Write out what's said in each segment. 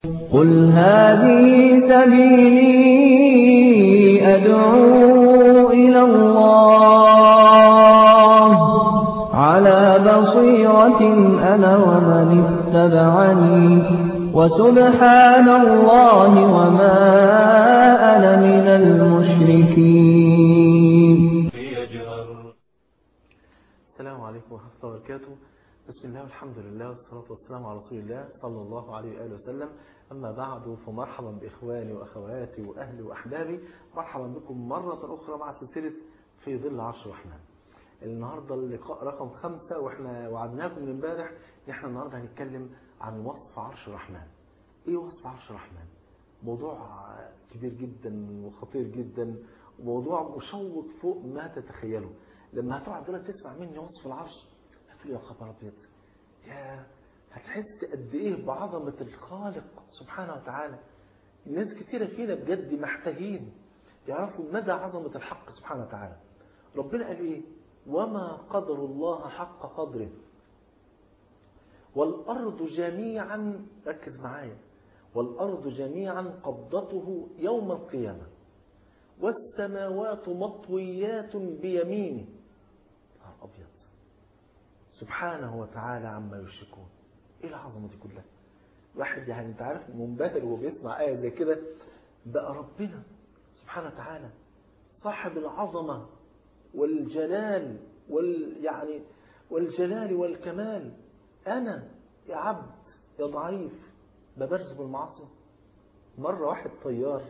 قل هذه سبيلي أدعو إلى الله على بصيرة أنا ومن اتبعني وسبحان الله وما أنا من المشركين السلام عليكم ورحمة الله وبركاته بسم الله والحمد لله والصلاة والسلام على رسول الله صلى الله عليه وآله وسلم أما بعد فمرحبا بإخواني وأخواتي وأهلي وأحبابي مرحبا بكم مرة أخرى مع سلسلة في ظل عرش الرحمن النهاردة اللقاء رقم خمسة وإحنا وعدناكم من امبارح إن إحنا النهاردة هنتكلم عن وصف عرش الرحمن إيه وصف عرش الرحمن موضوع كبير جدا وخطير جدا وموضوع مشوق فوق ما تتخيله لما هتقعد دلوقتي تسمع مني وصف العرش هتقول يا خبر ابيض يا هتحس قد ايه بعظمه الخالق سبحانه وتعالى الناس كتيره فينا بجد محتاجين يعرفوا مدى عظمه الحق سبحانه وتعالى ربنا قال ايه وما قدر الله حق قدره والارض جميعا ركز معايا والارض جميعا قبضته يوم القيامه والسماوات مطويات بيمينه نهار ابيض سبحانه وتعالى عما يشركون ايه العظمه دي كلها واحد يعني انت عارف منبهر وهو بيسمع ايه زي كده بقى ربنا سبحانه وتعالى صاحب العظمه والجلال وال يعني والجلال والكمال انا يا عبد يا ضعيف ببرز بالمعاصي مره واحد طيار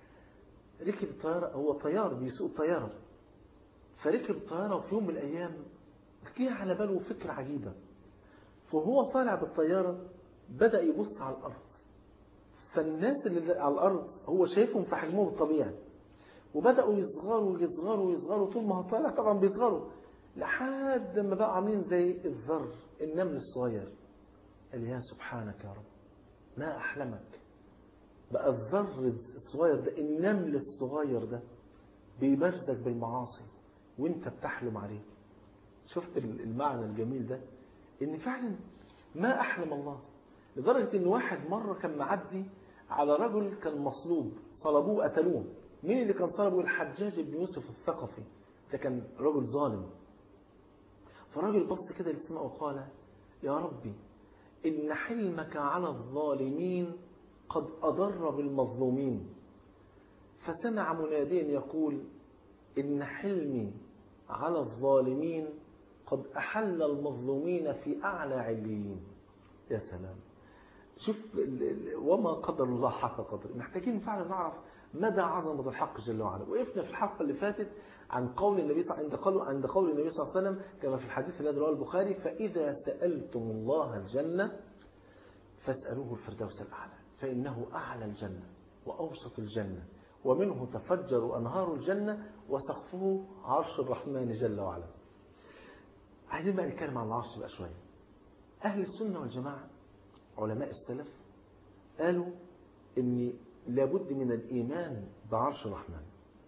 ركب الطياره هو طيار بيسوق طياره فركب الطياره وفي يوم من الايام جه على باله فكرة عجيبة فهو طالع بالطيارة بدأ يبص على الأرض فالناس اللي على الأرض هو شايفهم في حجمهم الطبيعي وبدأوا يصغروا يصغروا يصغروا طول ما هو طالع طبعا بيصغروا لحد ما بقى عاملين زي الذر النمل الصغير قال يا سبحانك يا رب ما أحلمك بقى الذر الصغير ده النمل الصغير ده بيبرزك بالمعاصي وانت بتحلم عليه شفت المعنى الجميل ده ان فعلا ما احلم الله لدرجة ان واحد مرة كان معدي على رجل كان مصلوب صلبوه قتلوه مين اللي كان طلبه الحجاج بن يوسف الثقفي ده كان رجل ظالم فالراجل بص كده للسماء وقال يا ربي إن حلمك على الظالمين قد أضر بالمظلومين فسمع مناديا يقول إن حلمي على الظالمين قد أحل المظلومين في أعلى عليين يا سلام شوف وما قدر الله حق قدر محتاجين فعلا نعرف مدى عظمة الحق جل وعلا وقفنا في الحلقة اللي فاتت عن قول النبي صلى عند قول عند قول النبي صلى الله عليه وسلم كما في الحديث الذي رواه البخاري فإذا سألتم الله الجنة فاسألوه الفردوس الأعلى فإنه أعلى الجنة وأوسط الجنة ومنه تفجر أنهار الجنة وسقفه عرش الرحمن جل وعلا عايزين بقى نتكلم عن العرش بقى شوية أهل السنة والجماعة علماء السلف قالوا إن لابد من الإيمان بعرش الرحمن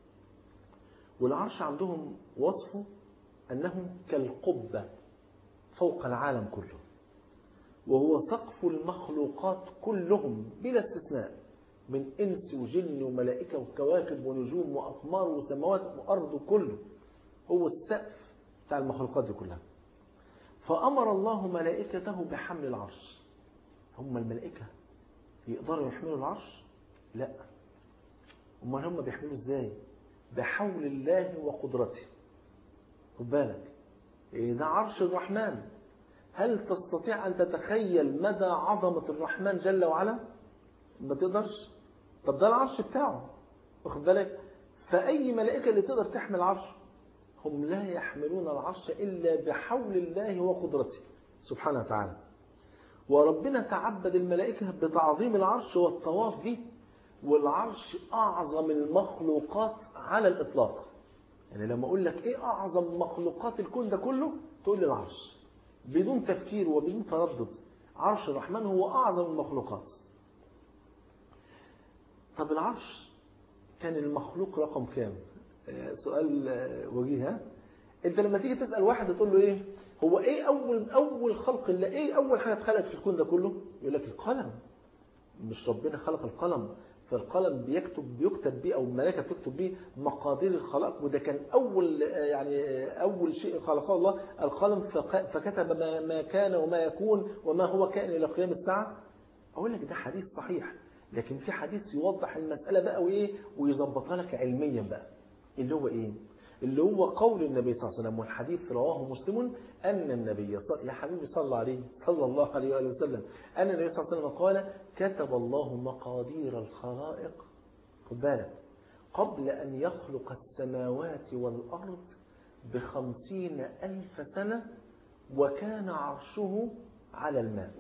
والعرش عندهم وصفه أنه كالقبة فوق العالم كله وهو سقف المخلوقات كلهم بلا استثناء من إنس وجن وملائكة وكواكب ونجوم وأقمار وسماوات وأرض كله هو السقف بتاع المخلوقات دي كلها فأمر الله ملائكته بحمل العرش هم الملائكة يقدروا يحملوا العرش لا امال هم بيحملوا ازاي بحول الله وقدرته خد بالك إيه ده عرش الرحمن هل تستطيع أن تتخيل مدى عظمة الرحمن جل وعلا ما تقدرش طب ده العرش بتاعه واخد بالك فأي ملائكة اللي تقدر تحمل عرش هم لا يحملون العرش إلا بحول الله وقدرته سبحانه وتعالى وربنا تعبد الملائكة بتعظيم العرش والطواف به والعرش أعظم المخلوقات على الإطلاق يعني لما أقول لك إيه أعظم مخلوقات الكون ده كله تقول لي العرش بدون تفكير وبدون تردد عرش الرحمن هو أعظم المخلوقات طب العرش كان المخلوق رقم كام سؤال وجيه ها انت لما تيجي تسأل واحد تقول له ايه هو ايه اول اول خلق الله ايه اول حاجه اتخلقت في الكون ده كله يقول لك القلم مش ربنا خلق القلم فالقلم بيكتب بيكتب بيه او الملائكه بتكتب بيه مقادير الخلق وده كان اول يعني اول شيء خلقه الله القلم فكتب ما, ما كان وما يكون وما هو كائن الى قيام الساعه اقول لك ده حديث صحيح لكن في حديث يوضح المساله بقى وايه ويظبطها لك علميا بقى اللي هو ايه اللي هو قول النبي صلى الله عليه وسلم والحديث رواه مسلم أن النبي صلى يا حبيبي صلى عليه صلى الله عليه وآله وسلم أن النبي صلى الله عليه وسلم قال كتب الله مقادير الخلائق خد بالك قبل أن يخلق السماوات والأرض بخمسين ألف سنة وكان عرشه على الماء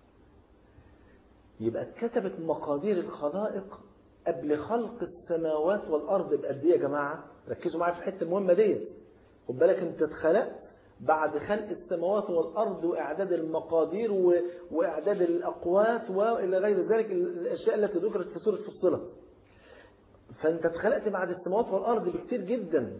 يبقى كتبت مقادير الخلائق قبل خلق السماوات والأرض بقد ايه يا جماعة ركزوا معايا في الحتة المهمة ديت خد بالك انت اتخلقت بعد خلق السماوات والأرض وإعداد المقادير و... وإعداد الأقوات وإلى غير ذلك الأشياء التي ذكرت في سورة فصلة فأنت اتخلقت بعد السماوات والأرض بكتير جدا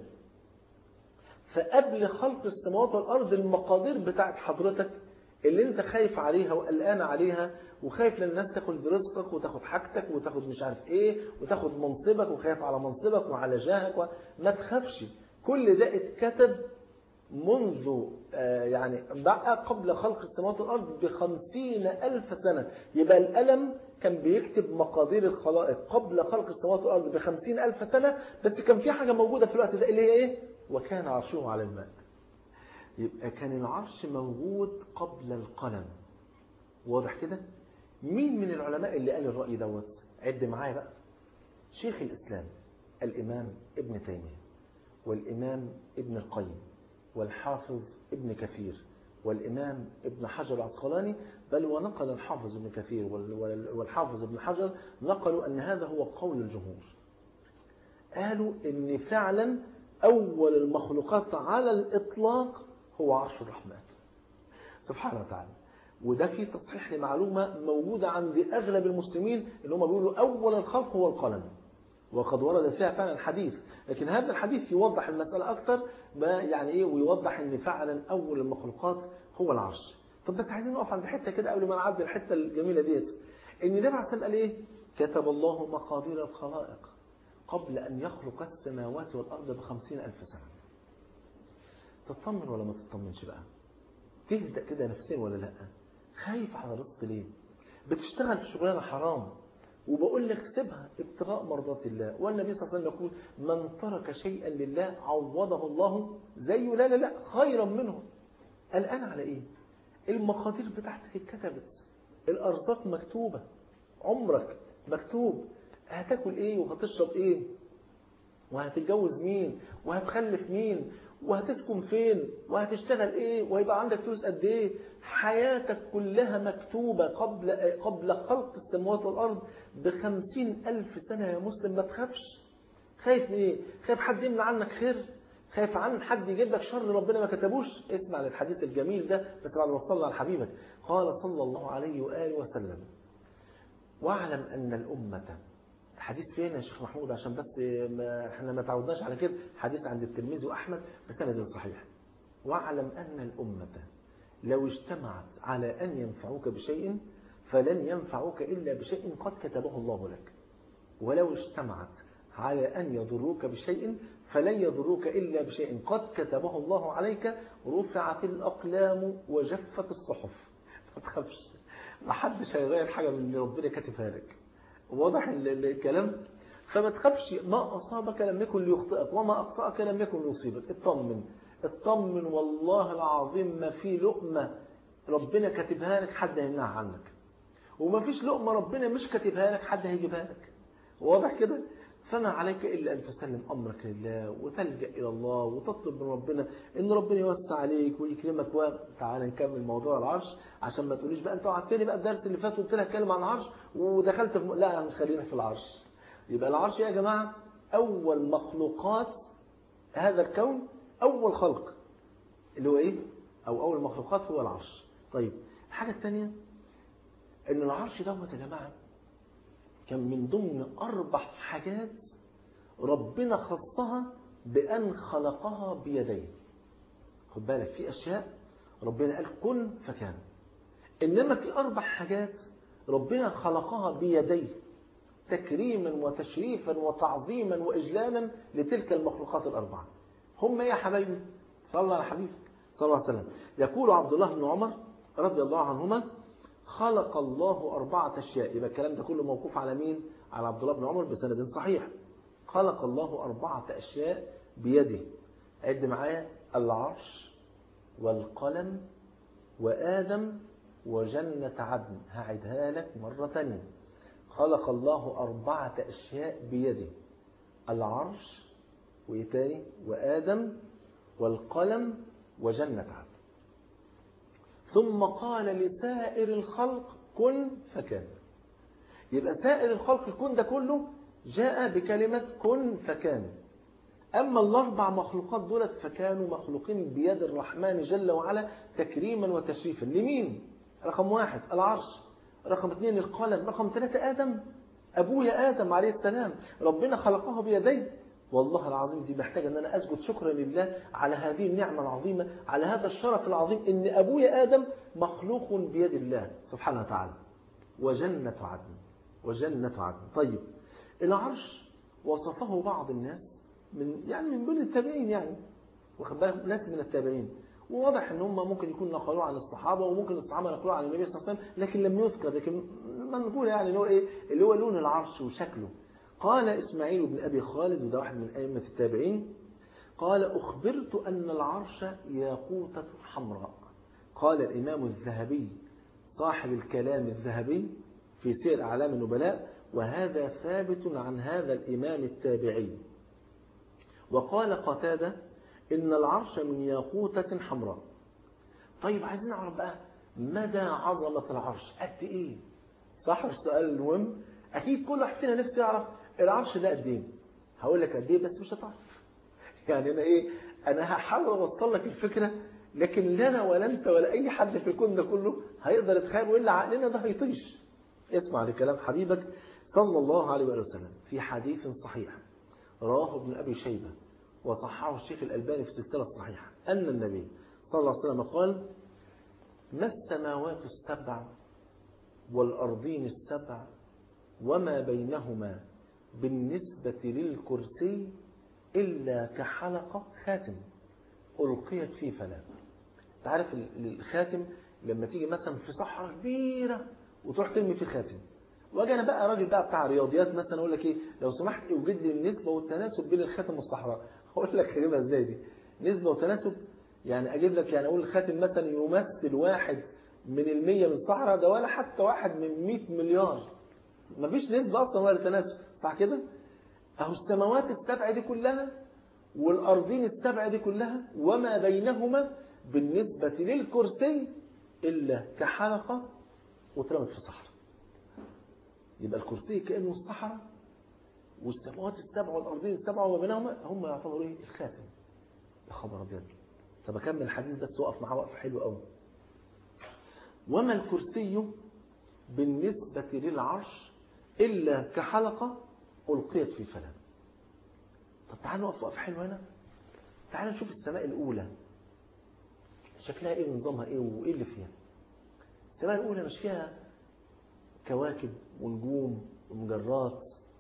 فقبل خلق السماوات والأرض المقادير بتاعت حضرتك اللي انت خايف عليها وقلقان عليها وخايف لان الناس تاخد رزقك وتاخد حاجتك وتاخد مش عارف ايه وتاخد منصبك وخايف على منصبك وعلى جاهك و... ما تخافش كل ده اتكتب منذ آه يعني بقى قبل خلق السماوات والأرض بخمسين ألف سنة يبقى الألم كان بيكتب مقادير الخلائق قبل خلق السماوات والأرض بخمسين ألف سنة بس كان في حاجة موجودة في الوقت ده اللي هي إيه وكان عرشه على الماء يبقى كان العرش موجود قبل القلم واضح كده مين من العلماء اللي قال الرأي دوت عد معايا بقى شيخ الإسلام الإمام ابن تيمية والإمام ابن القيم والحافظ ابن كثير والإمام ابن حجر العسقلاني بل ونقل الحافظ ابن كثير والحافظ ابن حجر نقلوا أن هذا هو قول الجمهور قالوا أن فعلا أول المخلوقات على الإطلاق هو عرش الرحمن سبحانه وتعالى وده في تصحيح لمعلومة موجودة عند أغلب المسلمين اللي هم بيقولوا أول الخلق هو القلم وقد ورد فيها فعلا حديث لكن هذا الحديث يوضح المسألة أكثر ما يعني إيه ويوضح أن فعلا أول المخلوقات هو العرش طب بس عايزين نقف عند حتة كده قبل ما نعدي الحتة الجميلة ديت إن ده بعد قال إيه كتب الله مقادير الخلائق قبل أن يخلق السماوات والأرض بخمسين ألف سنة تطمن ولا ما تطمنش بقى تهدأ كده نفسيا ولا لا خايف على الرزق ليه بتشتغل في شغلانه حرام وبقول لك سيبها ابتغاء مرضات الله والنبي صلى الله عليه وسلم يقول من ترك شيئا لله عوضه الله زيه لا لا لا خيرا منه الآن على ايه المقادير بتاعتك اتكتبت الارزاق مكتوبة عمرك مكتوب هتاكل ايه وهتشرب ايه وهتتجوز مين وهتخلف مين وهتسكن فين وهتشتغل ايه وهيبقى عندك فلوس قد ايه حياتك كلها مكتوبة قبل قبل خلق السماوات والأرض بخمسين ألف سنة يا مسلم ما تخافش خايف من ايه خايف حد يمنع عنك خير خايف عن حد يجيب لك شر ربنا ما كتبوش اسمع للحديث الجميل ده بس بعد ما وصلنا على حبيبك قال صلى الله عليه وآله وسلم واعلم أن الأمة الحديث فين يا شيخ محمود عشان بس ما احنا ما تعودناش على كده حديث عند الترمذي واحمد بسند صحيح واعلم ان الامه لو اجتمعت على ان ينفعوك بشيء فلن ينفعوك الا بشيء قد كتبه الله لك ولو اجتمعت على ان يضروك بشيء فلن يضروك الا بشيء قد كتبه الله عليك رفعت الاقلام وجفت الصحف ما تخافش ما حدش هيغير حاجه من اللي ربنا كاتبها لك واضح الكلام فما تخافش ما أصابك لم يكن ليخطئك وما أخطأك لم يكن ليصيبك اطمن اطمن والله العظيم ما في لقمة ربنا كاتبها لك حد هيمنعها عنك وما فيش لقمة ربنا مش كاتبها لك حد هيجيبها لك واضح كده فما عليك إلا أن تسلم أمرك لله وتلجأ إلى الله وتطلب من ربنا إن ربنا يوسع عليك ويكرمك وتعال نكمل موضوع العرش عشان ما تقوليش بقى أنت وعدتني بقى الدرس اللي فات وقلت لك اتكلم عن العرش ودخلت في م... لا مش خلينا في العرش يبقى العرش يا جماعة أول مخلوقات هذا الكون أول خلق اللي هو إيه أو أول مخلوقات هو العرش طيب الحاجة الثانية إن العرش دوت يا جماعة كان من ضمن أربع حاجات ربنا خصها بأن خلقها بيديه خد بالك في أشياء ربنا قال كن فكان إنما في أربع حاجات ربنا خلقها بيديه تكريما وتشريفا وتعظيما وإجلالا لتلك المخلوقات الأربعة هم يا حبايبي صلى الله على حبيبك صلى الله عليه وسلم يقول عبد الله بن عمر رضي الله عنهما خلق الله أربعة أشياء يبقى الكلام ده كله موقوف على مين؟ على عبد الله بن عمر بسند صحيح خلق الله أربعة أشياء بيده عد معايا العرش والقلم وآدم وجنة عدن هعدها لك مرة ثانية خلق الله أربعة أشياء بيده العرش وإيه تاني وآدم والقلم وجنة عدن ثم قال لسائر الخلق كن فكان يبقى سائر الخلق الكون ده كله جاء بكلمة كن فكان أما الأربع مخلوقات دولت فكانوا مخلوقين بيد الرحمن جل وعلا تكريما وتشريفا لمين؟ رقم واحد العرش رقم اثنين القلم رقم ثلاثة آدم أبويا آدم عليه السلام ربنا خلقه بيديه والله العظيم دي محتاجة أن أنا أسجد شكرا لله على هذه النعمة العظيمة على هذا الشرف العظيم أن أبويا آدم مخلوق بيد الله سبحانه وتعالى وجنة عدن وجنة عدن طيب العرش وصفه بعض الناس من يعني من بين التابعين يعني واخد بالك ناس من التابعين وواضح ان هم ممكن يكون نقلوه عن الصحابه وممكن الصحابه نقلوه عن النبي صلى الله عليه وسلم لكن لم يذكر لكن ما نقول يعني اللي هو ايه اللي هو لون العرش وشكله قال اسماعيل بن ابي خالد وده واحد من ائمه التابعين قال اخبرت ان العرش ياقوته حمراء قال الامام الذهبي صاحب الكلام الذهبي في سير اعلام النبلاء وهذا ثابت عن هذا الامام التابعي وقال قتاده إن العرش من ياقوتة حمراء طيب عايزين نعرف بقى مدى عظمة العرش قد إيه صح السؤال المهم أكيد كل واحد فينا نفسه يعرف العرش ده قد إيه هقول لك قد إيه بس مش هتعرف يعني أنا إيه أنا هحاول أوصل لك الفكرة لكن لا أنا ولا أنت ولا أي حد في الكون ده كله هيقدر يتخيل وإلا عقلنا ده هيطيش اسمع لكلام حبيبك صلى الله عليه وسلم في حديث صحيح رواه ابن أبي شيبة وصححه الشيخ الألباني في السلسلة الصحيحة أن النبي صلى الله عليه وسلم قال ما السماوات السبع والأرضين السبع وما بينهما بالنسبة للكرسي إلا كحلقة خاتم ألقيت في فلاة تعرف الخاتم لما تيجي مثلا في صحراء كبيرة وتروح ترمي في خاتم واجي انا بقى راجل بقى بتاع رياضيات مثلا اقول لك ايه لو سمحت اوجد لي النسبه والتناسب بين الخاتم والصحراء هقول لك هجيبها ازاي دي نسبه وتناسب يعني اجيب لك يعني اقول الخاتم مثلا يمثل واحد من المية من الصحراء ده ولا حتى واحد من 100 مليار مفيش نسبه اصلا ولا تناسب صح كده اهو السماوات السبع دي كلها والارضين السبع دي كلها وما بينهما بالنسبه للكرسي الا كحلقه واترمت في صحراء يبقى الكرسي كأنه الصحراء والسماوات السبع والأرضين السبع وما بينهما هم يعتبروا ايه الخاتم يا خبر ابيض طب اكمل الحديث بس وقف معاه وقفه حلوه قوي وما الكرسي بالنسبة للعرش إلا كحلقة ألقيت في فلاة طب تعال نقف وقفه حلوه هنا تعال نشوف السماء الأولى شكلها ايه ونظامها ايه وايه اللي فيها السماء الأولى مش فيها كواكب ونجوم ومجرات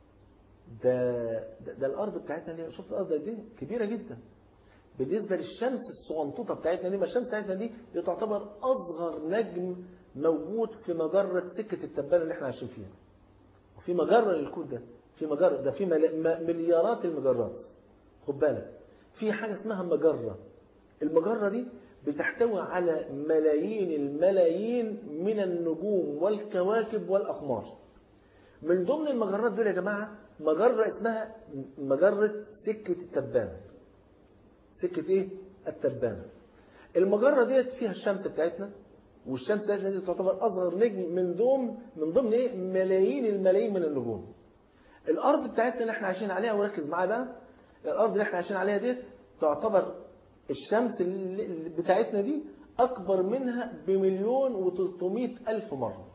ده, ده, ده الأرض بتاعتنا دي شفت الأرض دي كبيرة جدا بالنسبة للشمس الصغنطوطة بتاعتنا دي ما الشمس بتاعتنا دي, دي تعتبر أصغر نجم موجود في مجرة سكة التبانة اللي احنا عايشين فيها وفي مجرة للكون ده في مجرة ده في مليارات المجرات خد بالك في حاجة اسمها مجرة المجرة دي بتحتوي على ملايين الملايين من النجوم والكواكب والأقمار من ضمن المجرات دول يا جماعة مجرة اسمها مجرة سكة التبانة سكة ايه؟ التبانة المجرة ديت فيها الشمس بتاعتنا والشمس بتاعتنا دي تعتبر أصغر نجم من ضمن من ضمن ايه؟ ملايين الملايين من النجوم الأرض بتاعتنا اللي احنا عايشين عليها وركز معايا بقى الأرض اللي احنا عايشين عليها ديت تعتبر الشمس اللي بتاعتنا دي أكبر منها بمليون وتلتمائة ألف مرة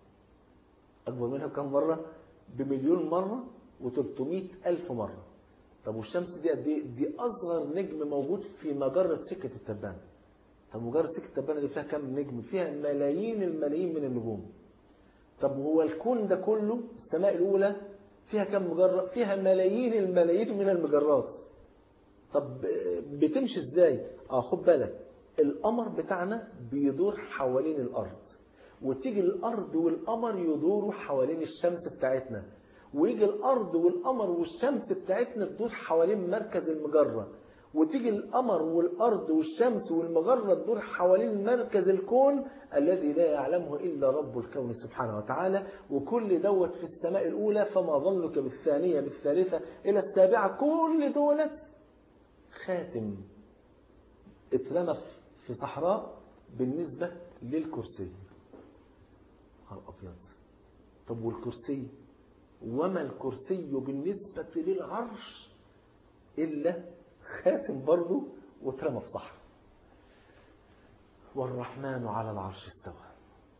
أكبر منها بكم مرة؟ بمليون مرة وتلتمائة ألف مرة طب والشمس دي قد ايه؟ دي أصغر نجم موجود في مجرة سكة التبانة طب مجرة سكة التبانة دي فيها كم نجم؟ فيها ملايين الملايين من النجوم طب هو الكون ده كله السماء الأولى فيها كم مجرة فيها ملايين الملايين من المجرات طب بتمشي ازاي اه خد بالك القمر بتاعنا بيدور حوالين الارض وتيجي الارض والقمر يدوروا حوالين الشمس بتاعتنا ويجي الارض والقمر والشمس بتاعتنا تدور حوالين مركز المجره وتيجي القمر والارض والشمس والمجره تدور حوالين مركز الكون الذي لا يعلمه الا رب الكون سبحانه وتعالى وكل دوت في السماء الاولى فما ظنك بالثانيه بالثالثه الى السابعه كل دولت خاتم اترمى في صحراء بالنسبة للكرسي نهار أبيض طب والكرسي وما الكرسي بالنسبة للعرش إلا خاتم برضه واترمى في صحراء والرحمن على العرش استوى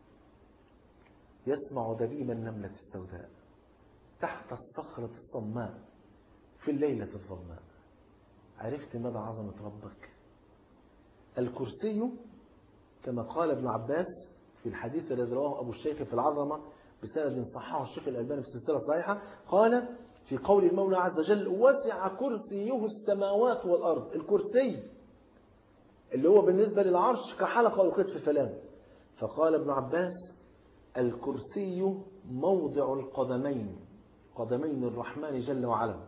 يسمع دبيب النملة السوداء تحت الصخرة الصماء في الليلة الظلماء عرفت مدى عظمة ربك الكرسي كما قال ابن عباس في الحديث الذي رواه أبو الشيخ في العظمة بسند صححه الشيخ الألباني في السلسلة الصحيحة قال في قول المولى عز وجل وسع كرسيه السماوات والأرض الكرسي اللي هو بالنسبة للعرش كحلقة أو كتف فلان فقال ابن عباس الكرسي موضع القدمين قدمين الرحمن جل وعلا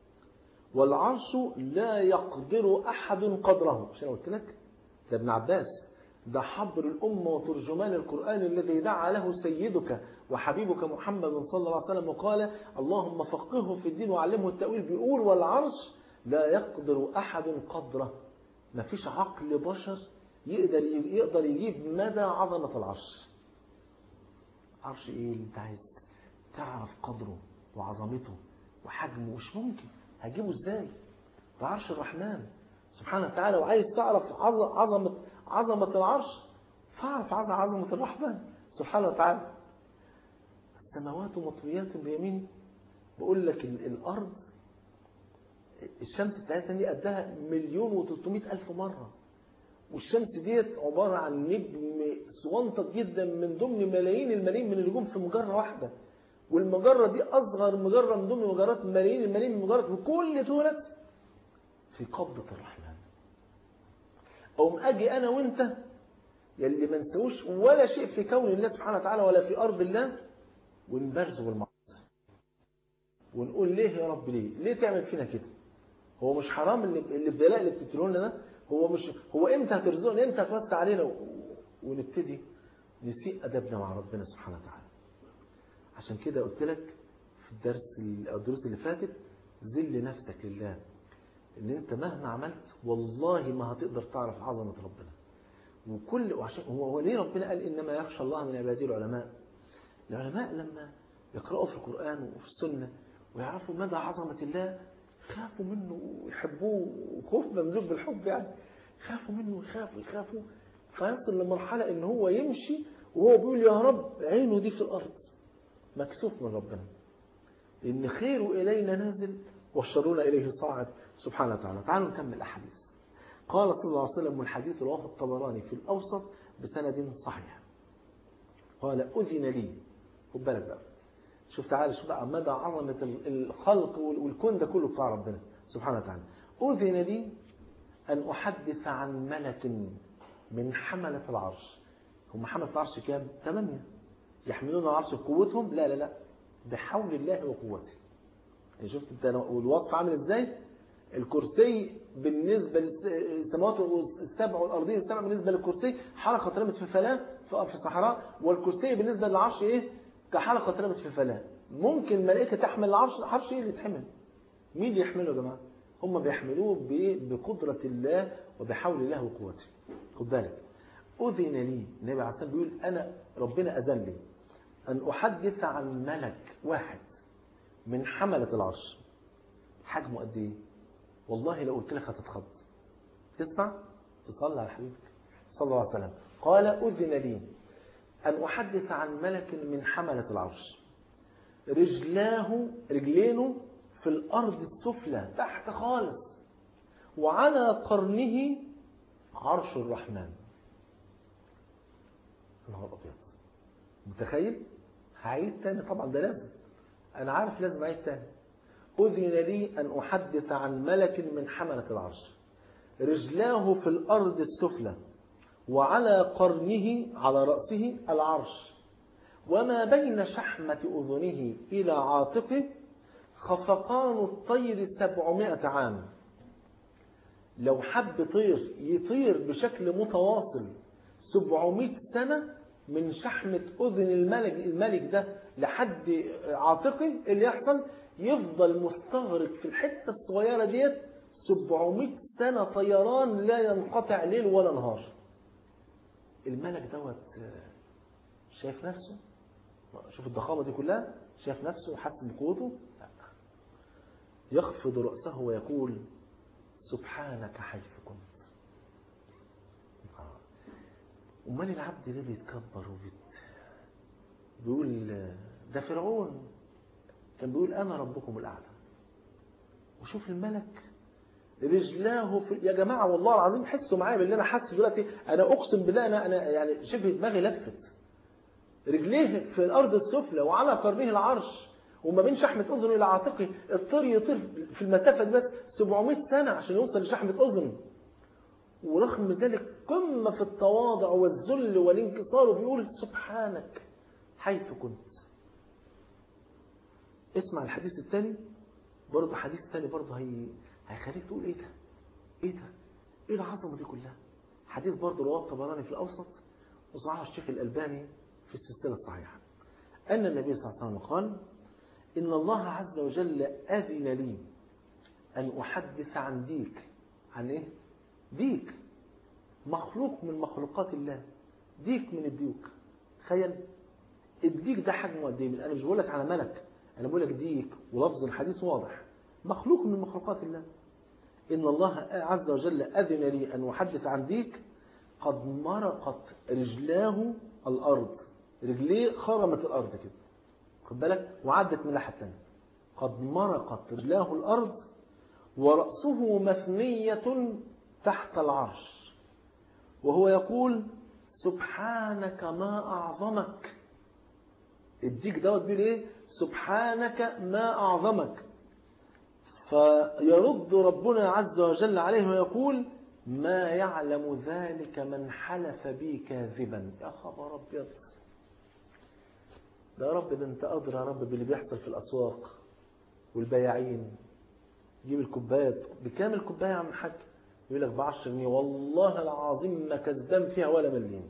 والعرش لا يقدر أحد قدره مش أنا قلت لك ده ابن عباس ده حبر الأمة وترجمان القرآن الذي دعا له سيدك وحبيبك محمد صلى الله عليه وسلم وقال اللهم فقهه في الدين وعلمه التأويل بيقول والعرش لا يقدر أحد قدره ما فيش عقل بشر يقدر يقدر يجيب مدى عظمة العرش عرش ايه اللي انت عايز تعرف قدره وعظمته وحجمه مش ممكن هجيبه ازاي ده عرش الرحمن سبحانه وتعالى وعايز تعرف عظمة عظمة العرش فاعرف عظمة الرحمن سبحانه وتعالى السماوات مطويات بيمينه بقول لك الأرض الشمس بتاعتنا دي قدها مليون وتلتمائة ألف مرة والشمس ديت عبارة عن نجم صوانطة جدا من ضمن ملايين الملايين من النجوم في مجرة واحدة والمجرة دي أصغر مجرة من ضمن مجرات ملايين الملايين من المجرات وكل دولت في قبضة الرحمن أو أجي أنا وأنت يلي ما نسوش ولا شيء في كون الله سبحانه وتعالى ولا في أرض الله ونبرزه بالمعصية ونقول ليه يا رب ليه ليه تعمل فينا كده هو مش حرام اللي الابتلاء اللي بتبتلونا ده هو مش هو امتى هترزقنا امتى هتوسع علينا ونبتدي نسيء ادبنا مع ربنا سبحانه وتعالى عشان كده قلت لك في الدرس الدروس اللي فاتت ذل نفسك لله ان انت مهما عملت والله ما هتقدر تعرف عظمه ربنا وكل وعشان هو, هو ليه ربنا قال انما يخشى الله من عباده العلماء العلماء لما يقرأوا في القرآن وفي السنة ويعرفوا مدى عظمة الله خافوا منه ويحبوه وخوف ممزوج بالحب يعني خافوا منه ويخافوا يخافوا فيصل لمرحلة ان هو يمشي وهو بيقول يا رب عينه دي في الأرض مكسوف من ربنا إن خيره إلينا نازل وشرنا إليه صاعد سبحانه وتعالى تعالوا نكمل الأحاديث قال صلى الله عليه وسلم والحديث رواه الطبراني في الأوسط بسند صحيح قال أذن لي خد بالك بقى شوف تعالى شوف بقى مدى عظمة الخلق والكون ده كله بتاع ربنا سبحانه وتعالى أذن لي أن أحدث عن ملك من حملة العرش هم حملة العرش كام؟ ثمانية يحملون العرش بقوتهم لا لا لا بحول الله وقوته يعني شفت انت والوصف عامل ازاي الكرسي بالنسبة للسماوات السبع والأرضين السبع بالنسبة للكرسي حلقة اترمت في فلاة في الصحراء والكرسي بالنسبة للعرش ايه كحلقة اترمت في فلاة ممكن ملائكة تحمل العرش العرش ايه اللي يتحمل مين اللي يحمله يا جماعة هم بيحملوه بقدرة الله وبحول الله وقوته خد بالك أذن لي النبي عليه الصلاة بيقول أنا ربنا أذن لي أن أحدث عن ملك واحد من حملة العرش حجمه قد إيه والله لو قلت لك هتتخض تسمع تصلي على حبيبك صلى الله عليه وسلم قال أذن لي أن أحدث عن ملك من حملة العرش رجلاه رجلينه في الأرض السفلى تحت خالص وعلى قرنه عرش الرحمن نهار أبيض متخيل هعيد تاني طبعا ده لازم أنا عارف لازم أعيد تاني أذن لي أن أحدث عن ملك من حملة العرش رجلاه في الأرض السفلى وعلى قرنه على رأسه العرش وما بين شحمة أذنه إلى عاتقه خفقان الطير سبعمائة عام لو حب طير يطير بشكل متواصل 700 سنة من شحمة أذن الملك, الملك ده لحد عاتقه اللي يحصل يفضل مستغرق في الحتة الصغيرة ديت 700 سنة طيران لا ينقطع ليل ولا نهار الملك دوت شايف نفسه شوف الضخامة دي كلها شايف نفسه وحس بقوته لا يخفض رأسه ويقول سبحانك حيث كنت امال العبد ليه بيتكبر وبيت بيقول ده فرعون كان بيقول انا ربكم الاعلى وشوف الملك رجلاه في يا جماعه والله العظيم حسوا معايا باللي انا حاسس دلوقتي انا اقسم بالله انا انا يعني شبه دماغي لفت رجليه في الارض السفلى وعلى قرنه العرش وما بين شحمة أذنه إلى عاتقه الطير يطير في المسافة دي بس 700 سنة عشان يوصل لشحمة أذنه ورغم ذلك قمة في التواضع والذل والانكسار وبيقول سبحانك حيث كنت اسمع الحديث الثاني برضه حديث ثاني برضه هي... هيخليك تقول ايه ده ايه ده ايه العظمه دي كلها حديث برضه رواه الطبراني في الاوسط وصححه الشيخ الالباني في السلسله الصحيحه ان النبي صلى الله عليه وسلم قال ان الله عز وجل اذن لي ان احدث عن ديك عن ايه ديك مخلوق من مخلوقات الله ديك من الديوك تخيل الديك ده حجمه قد ايه انا مش بقول لك على ملك انا بقول لك ديك ولفظ الحديث واضح مخلوق من مخلوقات الله ان الله عز وجل اذن لي ان احدث عن ديك قد مرقت رجلاه الارض رجليه خرمت الارض كده خد بالك وعدت من الناحيه الثانيه قد مرقت رجلاه الارض وراسه مثنيه تحت العرش وهو يقول سبحانك ما أعظمك الديك دوت بيقول ايه سبحانك ما أعظمك فيرد ربنا عز وجل عليه ويقول ما يعلم ذلك من حلف بي كاذبا يا خبر ابيض ده يا رب ده انت ادرى يا رب باللي بيحصل في الاسواق والبياعين جيب الكوبايات بكام الكوبايه يا عم الحاج يقول لك ب 10 جنيه والله العظيم ما كذبان فيها ولا مليم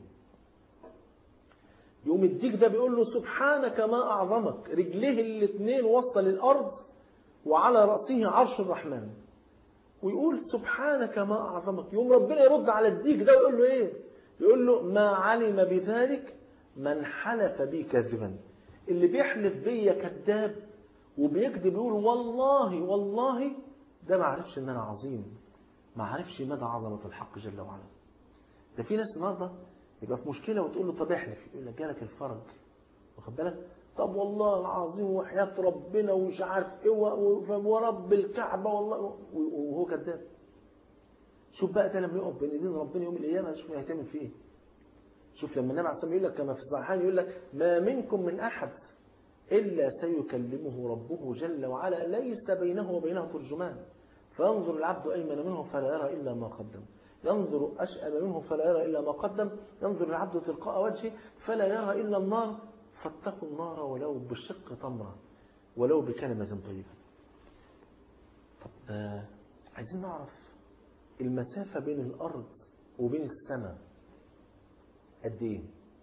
يقوم الديك ده بيقول له سبحانك ما اعظمك رجليه الاثنين واصله للارض وعلى راسه عرش الرحمن ويقول سبحانك ما اعظمك يقوم ربنا يرد على الديك ده ويقول له ايه يقول له ما علم بذلك من حلف بي كاذبا اللي بيحلف بيا كذاب وبيكذب يقول والله والله ده ما عرفش ان انا عظيم ما عرفش مدى عظمة الحق جل وعلا ده في ناس النهارده يبقى في مشكلة وتقول له طب احلف يقول لك جالك الفرج واخد بالك طب والله العظيم وحياة ربنا ومش عارف ايه ورب الكعبة والله وهو كذاب شوف بقى ده لما يقف بين ايدين ربنا يوم القيامة شوف هيتعمل فيه شوف لما النبي عليه الصلاه يقول لك كما في الصحيحين يقول لك ما منكم من احد الا سيكلمه ربه جل وعلا ليس بينه وبينه ترجمان فينظر العبد أيمن منه فلا يرى إلا ما قدم ينظر أشأم منه فلا يرى إلا ما قدم ينظر العبد تلقاء وجهه فلا يرى إلا النار فاتقوا النار ولو بشق تمرة ولو بكلمة طيبة طب آه عايزين نعرف المسافة بين الأرض وبين السماء قد إيه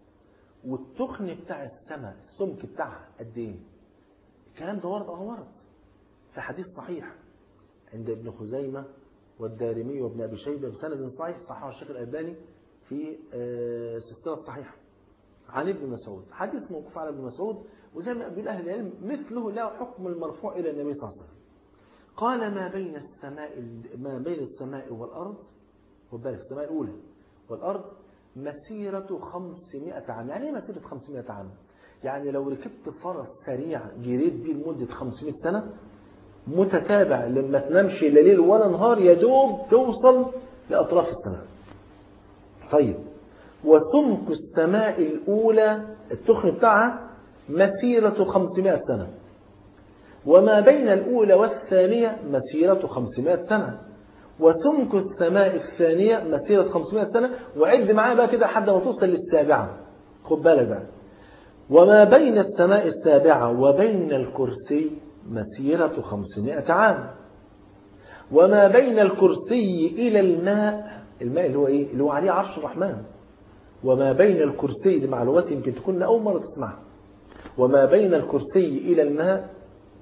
والتخن بتاع السماء السمك بتاعها قد إيه الكلام ده ورد أه ورد في حديث صحيح عند ابن خزيمة والدارمي وابن أبي شيبة بسند صحيح صححه الشيخ الألباني في سلسلة صحيحة عن ابن مسعود حديث موقوف على ابن مسعود وزي ما بيقول أهل العلم مثله له حكم المرفوع إلى النبي صلى الله عليه وسلم قال ما بين السماء ما بين السماء والأرض وبالك السماء الأولى والأرض مسيرة 500 عام يعني ايه مسيرة 500 عام يعني لو ركبت فرس سريع جريت بيه لمدة 500 سنة متتابع لما تنامش لا ليل ولا نهار يا دوب توصل لأطراف السماء طيب وسمك السماء الأولى التخن بتاعها مسيرة خمسمائة سنة وما بين الأولى والثانية مسيرة خمسمائة سنة وسمك السماء الثانية مسيرة 500 سنة وعد معايا بقى كده لحد ما توصل للسابعة خد بالك بقى وما بين السماء السابعة وبين الكرسي مسيرة 500 عام وما بين الكرسي إلى الماء الماء اللي هو إيه؟ اللي هو عليه عرش الرحمن وما بين الكرسي دي معلومات يمكن تكون أول مرة تسمعها وما بين الكرسي إلى الماء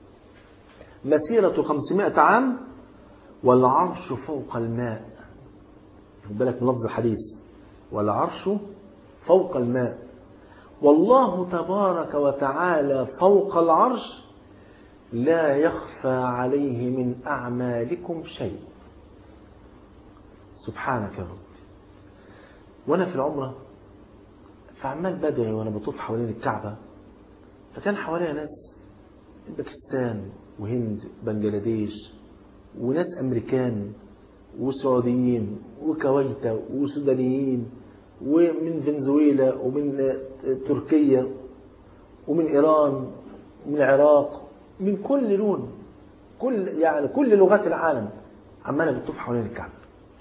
مسيرة 500 عام والعرش فوق الماء خد بالك من لفظ الحديث والعرش فوق الماء والله تبارك وتعالى فوق العرش لا يخفى عليه من أعمالكم شيء سبحانك يا رب وأنا في العمرة فعمال بدعي وأنا بطوف حوالين الكعبة فكان حواليا ناس من باكستان وهند بنجلاديش وناس أمريكان وسعوديين وكويتا وسودانيين ومن فنزويلا ومن تركيا ومن إيران ومن العراق من كل لون كل يعني كل لغات العالم عماله بتطوف حوالين الكعبة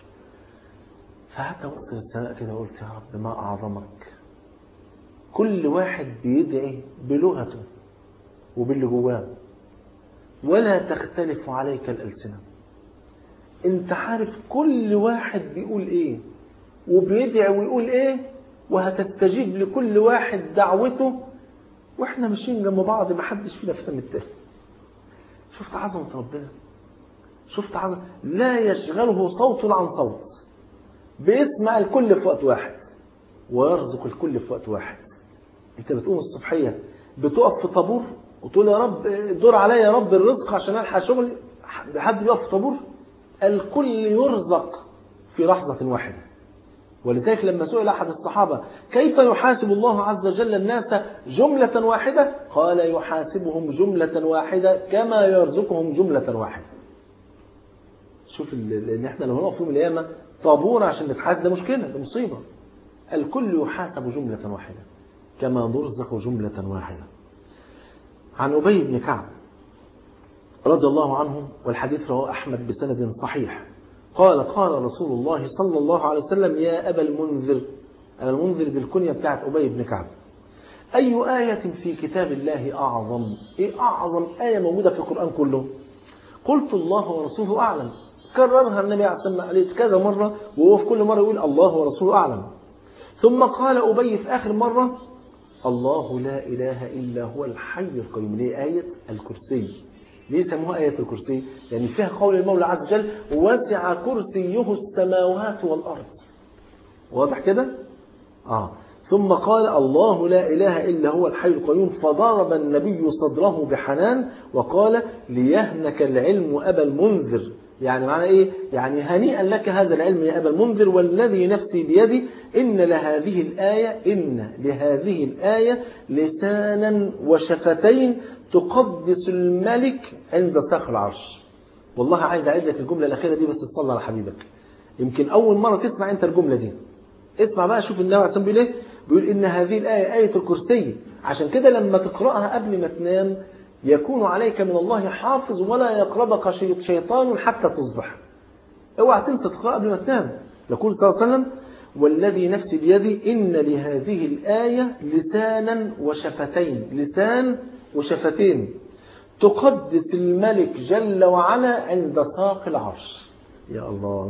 فقعدت ابص للسماء كده وقلت يا رب ما اعظمك كل واحد بيدعي بلغته وباللي جواه ولا تختلف عليك الألسنة انت عارف كل واحد بيقول ايه وبيدعي ويقول ايه وهتستجيب لكل واحد دعوته واحنا ماشيين جنب بعض ما حدش فينا فهم التاني شفت عظمة ربنا شفت عظمة لا يشغله صوت عن صوت بيسمع الكل في وقت واحد ويرزق الكل في وقت واحد انت بتقوم الصبحية بتقف في طابور وتقول يا رب دور عليا يا رب الرزق عشان الحق شغلي حد بيقف في طابور الكل يرزق في لحظة واحدة ولذلك لما سئل أحد الصحابة كيف يحاسب الله عز وجل الناس جملة واحدة قال يحاسبهم جملة واحدة كما يرزقهم جملة واحدة شوف ان احنا لو نقف يوم القيامة طابور عشان نتحاسب ده مشكلة ده مصيبة الكل يحاسب جملة واحدة كما نرزق جملة واحدة عن أبي بن كعب رضي الله عنه والحديث رواه أحمد بسند صحيح قال قال رسول الله صلى الله عليه وسلم يا أبا المنذر أبا المنذر دي الكنية بتاعت أبي بن كعب أي آية في كتاب الله أعظم إيه أعظم آية موجودة في القرآن كله قلت الله ورسوله أعلم كررها النبي عليه الصلاة والسلام كذا مرة وهو في كل مرة يقول الله ورسوله أعلم ثم قال أبي في آخر مرة الله لا إله إلا هو الحي القيوم ليه آية الكرسي ليه سموها آية الكرسي يعني فيها قول المولى عز وجل وسع كرسيه السماوات والأرض واضح كده آه ثم قال الله لا إله إلا هو الحي القيوم فضرب النبي صدره بحنان وقال ليهنك العلم أبا المنذر يعني معنى إيه؟ يعني هنيئا لك هذا العلم يا أبا المنذر والذي نفسي بيدي إن لهذه الآية إن لهذه الآية لسانا وشفتين تقدس الملك عند ساق العرش والله عايز أعيد لك الجملة الأخيرة دي بس تصلى على حبيبك يمكن أول مرة تسمع أنت الجملة دي اسمع بقى شوف النبي عليه بيقول ايه بيقول إن هذه الآية آية الكرسي عشان كده لما تقرأها قبل ما تنام يكون عليك من الله حافظ ولا يقربك شيطان حتى تصبح اوعى تنسى تقرأ قبل ما تنام يقول صلى الله عليه وسلم والذي نفسي بيدي إن لهذه الآية لسانا وشفتين لسان وشفتين تقدس الملك جل وعلا عند ساق العرش يا الله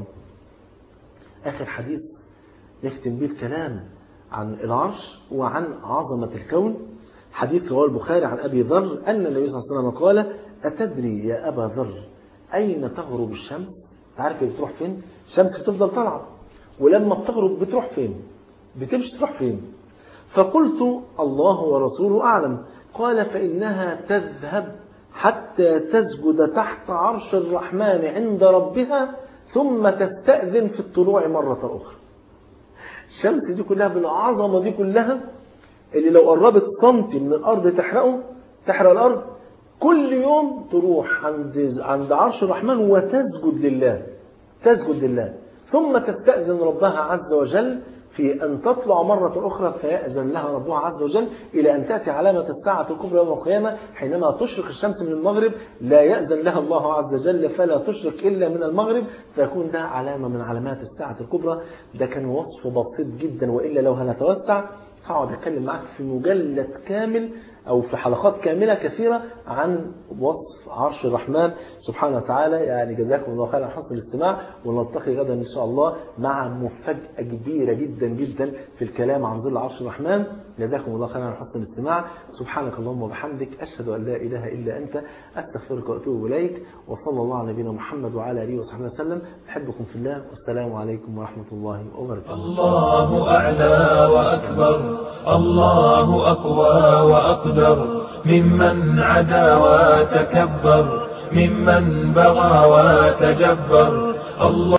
آخر حديث نختم به الكلام عن العرش وعن عظمة الكون حديث رواه البخاري عن أبي ذر أن النبي صلى الله عليه وسلم قال أتدري يا أبا ذر أين تغرب الشمس تعرف بتروح فين الشمس بتفضل طالعة ولما بتغرب بتروح فين بتمشي تروح فين فقلت الله ورسوله أعلم قال فإنها تذهب حتى تسجد تحت عرش الرحمن عند ربها ثم تستأذن في الطلوع مرة أخرى الشمس دي كلها بالعظمة دي كلها اللي لو قربت سنتي من الأرض تحرقه تحرق الأرض كل يوم تروح عند عند عرش الرحمن وتسجد لله تسجد لله ثم تستأذن ربها عز وجل في أن تطلع مرة أخرى فيأذن لها ربها عز وجل إلى أن تأتي علامة الساعة الكبرى يوم القيامة حينما تشرق الشمس من المغرب لا يأذن لها الله عز وجل فلا تشرق إلا من المغرب فيكون ده علامة من علامات الساعة الكبرى ده كان وصف بسيط جدا وإلا لو هنتوسع هقعد أتكلم معاك في مجلد كامل أو في حلقات كاملة كثيرة عن وصف عرش الرحمن سبحانه وتعالى يعني جزاكم الله خيرا حسن الاستماع ونلتقي غدا إن شاء الله مع مفاجأة كبيرة جدا جدا في الكلام عن ظل عرش الرحمن جزاكم الله خيرا حسن الاستماع سبحانك اللهم وبحمدك أشهد أن لا إله إلا أنت أستغفرك وأتوب إليك وصلى الله على نبينا محمد وعلى آله وصحبه وسلم أحبكم في الله والسلام عليكم ورحمة الله وبركاته الله أعلى وأكبر الله أقوى وأقدر ممن عدا وتكبر ممن بغى وتجبر الله